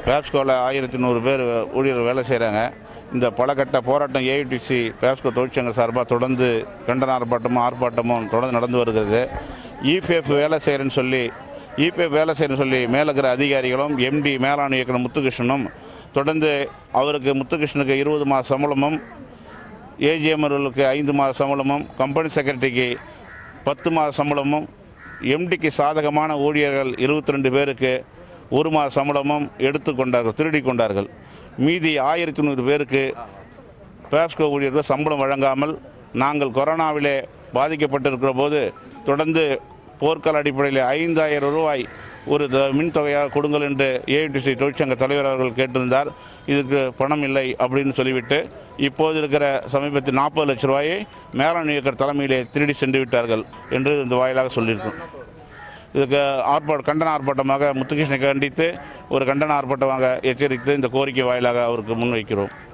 பேப்ஸ்கோவில் ஆயிரத்தி நூறு பேர் ஊழியர்கள் வேலை செய்கிறாங்க இந்த பலகட்ட போராட்டம் ஏஐடிசி பேப்ஸ்கோ தொழிற்சங்க சார்பாக தொடர்ந்து கண்டன ஆர்ப்பாட்டமும் ஆர்ப்பாட்டமும் தொடர்ந்து நடந்து வருகிறது இபிஎஃப் வேலை செய்கிறேன்னு சொல்லி இபிஎஃப் வேலை செய்கிறேன்னு சொல்லி மேலே இருக்கிற அதிகாரிகளும் எம்டி மேலாண் இயக்குனர் முத்துகிருஷ்ணனும் தொடர்ந்து அவருக்கு முத்துகிருஷ்ணனுக்கு இருபது மாத சம்பளமும் ஏஜிஎம் அவர்களுக்கு ஐந்து மாத சம்பளமும் கம்பெனி செக்ரட்டரிக்கு பத்து மாத சம்பளமும் எம்டிக்கு சாதகமான ஊழியர்கள் இருபத்தி ரெண்டு பேருக்கு ஒரு மாத சம்பளமும் எடுத்துக்கொண்டார்கள் திருடி கொண்டார்கள் மீதி ஆயிரத்தி நூறு பேருக்கு பேஸ்கோ ஊழியர்கள் சம்பளம் வழங்காமல் நாங்கள் கொரோனாவிலே பாதிக்கப்பட்டிருக்கிற போது தொடர்ந்து போர்க்கால அடிப்படையில் ஐந்தாயிரம் ரூபாய் ஒரு த- மின் தொகையாக கொடுங்கள் என்று ஏஐடிசி தொழிற்சங்க தலைவர் அவர்கள் கேட்டிருந்தார் இதுக்கு பணம் இல்லை அப்படின்னு சொல்லிவிட்டு இப்போது இருக்கிற சமீபத்தில் நாற்பது லட்சம் ரூபாயை மேலாண் இயக்கர் தலைமையிலே திருடி சென்று விட்டார்கள் என்று இந்த வாயிலாக சொல்லியிருக்கோம் இதுக்கு ஆர்ப்பாட்ட கண்டன ஆர்ப்பாட்டமாக முத்துகிருஷ்ணனை கண்டித்து ஒரு கண்டன ஆர்ப்பாட்டமாக எச்சரித்து இந்த கோரிக்கை வாயிலாக அவருக்கு முன்வைக்கிறோம்